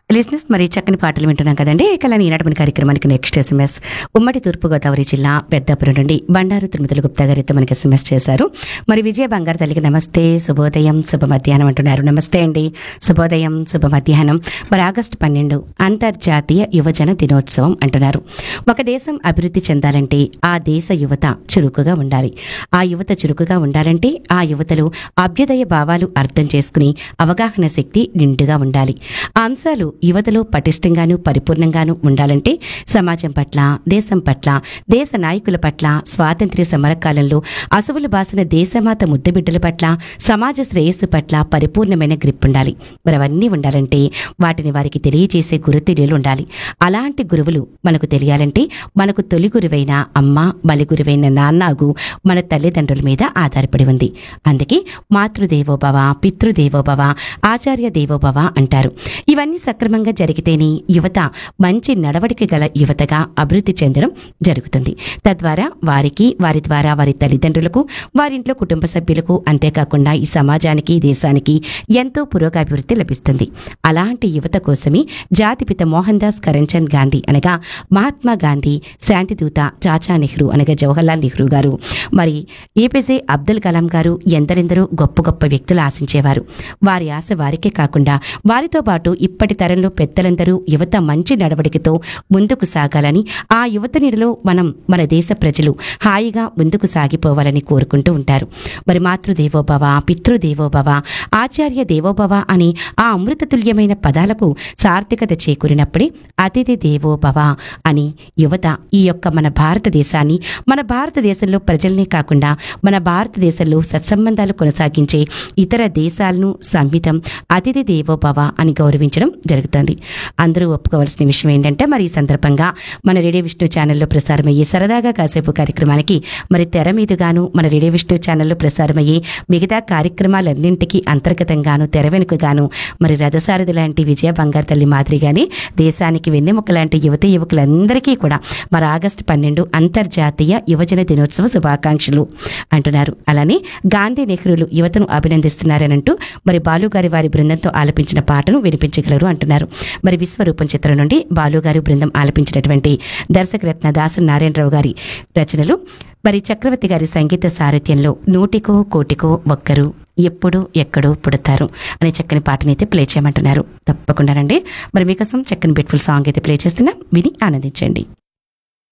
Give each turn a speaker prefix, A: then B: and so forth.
A: లిజినెస్ మరి చక్కని పాటలు వింటున్నాం కదండి ఇక ఈనాటి మన కార్యక్రమానికి నెక్స్ట్ ఎస్ఎంఎస్ ఉమ్మడి తూర్పుగోదావరి జిల్లా పెద్దాపురం నుండి బండారు తిరుమతుల గుప్తా గారితో మనకి ఎస్ఎంఎస్ చేశారు మరి విజయ బంగారు తల్లికి నమస్తే శుభోదయం శుభ మధ్యాహ్నం అంటున్నారు నమస్తే అండి శుభోదయం శుభ మధ్యాహ్నం మరి ఆగస్టు పన్నెండు అంతర్జాతీయ యువజన దినోత్సవం అంటున్నారు ఒక దేశం అభివృద్ధి చెందాలంటే ఆ దేశ యువత చురుకుగా ఉండాలి ఆ యువత చురుకుగా ఉండాలంటే ఆ యువతలో అభ్యుదయ భావాలు అర్థం చేసుకుని అవగాహన శక్తి నిండుగా ఉండాలి ఆ అంశాలు యువతలో పటిష్టంగాను పరిపూర్ణంగాను ఉండాలంటే సమాజం పట్ల దేశం పట్ల దేశ నాయకుల పట్ల స్వాతంత్ర్య సమరకాలంలో అసువులు బాసిన దేశమాత ముద్దుబిడ్డల పట్ల సమాజ శ్రేయస్సు పట్ల పరిపూర్ణమైన గ్రిప్ ఉండాలి మరి అవన్నీ ఉండాలంటే వాటిని వారికి తెలియజేసే గురుతులు ఉండాలి అలాంటి గురువులు మనకు తెలియాలంటే మనకు తొలి గురువైన అమ్మ బలి గురువైన నాన్నగు మన తల్లిదండ్రుల మీద ఆధారపడి ఉంది అందుకే మాతృదేవోభవ పితృదేవోభవ ఆచార్య దేవోభవ అంటారు ఇవన్నీ సక్రమంగా జరిగితేనే యువత మంచి నడవడిక గల యువతగా అభివృద్ధి చెందడం జరుగుతుంది తద్వారా వారికి వారి ద్వారా వారి తల్లిదండ్రులకు వారింట్లో కుటుంబ సభ్యులకు అంతేకాకుండా ఈ సమాజానికి దేశానికి ఎంతో పురోగాభివృద్ధి లభిస్తుంది అలాంటి యువత కోసమే జాతిపిత మోహన్ దాస్ కరంచంద్ గాంధీ అనగా మహాత్మా గాంధీ శాంతిదూత చాచా నెహ్రూ అనగా జవహర్లాల్ నెహ్రూ గారు మరి ఏపీజే అబ్దుల్ కలాం గారు ఎందరెందరో గొప్ప గొప్ప వ్యక్తులు ఆశించేవారు వారి ఆశ వారికే కాకుండా వారితో పాటు ఇప్పటి తరంలో పెద్దలందరూ యువత మంచి నడవడికతో ముందుకు సాగాలని ఆ యువత నీడలో మనం మన దేశ ప్రజలు హాయిగా ముందుకు సాగిపోవాలని కోరుకుంటూ ఉంటారు మరి మాతృదేవోభవ పితృదేవోభవ ఆచార్య దేవోభవ అని ఆ అమృతతుల్యమైన పదాలకు సార్థకత చేకూరినప్పుడే అతిథి దేవోభవ అని యువత ఈ యొక్క మన భారతదేశాన్ని మన భారతదేశంలో ప్రజల్నే కాకుండా మన భారతదేశంలో సత్సంబంధాలు కొనసాగించే ఇతర దేశాలను సంహితం అతిథి దేవోభవ అని గౌరవించడం జరుగుతుంది అందరూ ఒప్పుకోవాల్సిన విషయం ఏంటంటే మరి ఈ సందర్భంగా మన రేడియో విష్ణు ఛానల్లో ప్రసారమయ్యే సరదాగా కాసేపు కార్యక్రమానికి మరి తెర మీదుగాను మన రేడియో విష్ణు ఛానల్లో ప్రసారమయ్యే మిగతా కార్యక్రమాలన్నింటికీ అంతర్గతంగాను తెర వెనుకగాను మరి రథసారథి లాంటి విజయ బంగారు తల్లి మాదిరిగానే దేశానికి వెన్నెముక లాంటి యువత యువకులందరికీ కూడా మరి ఆగస్టు పన్నెండు అంతర్జాతీయ యువజన దినోత్సవ శుభాకాంక్షలు అంటున్నారు అలానే గాంధీ నెహ్రూలు యువతను అభినందిస్తున్నారనంటూ మరి బాలుగారి వారి బృందంతో ఆలపించిన పాటను వినిపించగలరు అంటున్నారు మరి విశ్వరూపం చిత్రం నుండి బాలుగారి బృందం ఆలపించినటువంటి దర్శకరత్న దాసరి నారాయణరావు గారి రచనలు మరి చక్రవర్తి గారి సంగీత సారథ్యంలో నూటికో కోటికో ఒక్కరు ఎప్పుడు ఎక్కడో పుడతారు అనే చక్కని పాటని అయితే ప్లే చేయమంటున్నారు తప్పకుండానండి మరి మీకోసం చక్కని బ్యూటిఫుల్ సాంగ్ అయితే ప్లే చేస్తున్నా విని ఆనందించండి